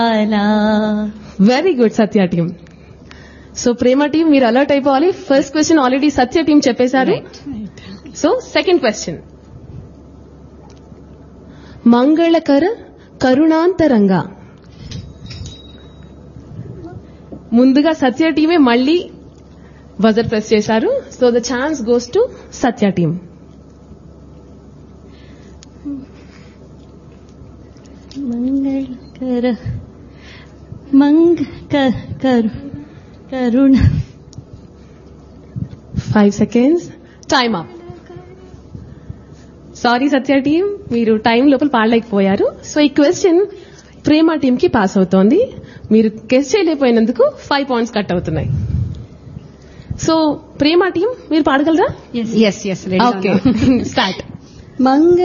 అలా very good Satya team so Prema team మీరు alert అయిపోవాలి first question already Satya team చెప్పేశారు సో సెకండ్ క్వశ్చన్ మంగళకర కరుణాంతరంగా ముందుగా సత్య టీమే మళ్ళీ బజర్ ప్రెస్ చేశారు so the chance goes to Satya team మంగళకర మంగ క- కరు కరుణ five seconds time up sorry Satya team మీరు టైం లోపల పాడలేకపోయారు సో ఈ క్వశ్చన్ ప్రేమ టీం కి పాస్ అవుతోంది మీరు గెస్ట్ చేయలేకపోయినందుకు ఫైవ్ పాయింట్స్ కట్ అవుతున్నాయి సో ప్రేమ టీం మీరు పాడగలరా yes yes okay start Manga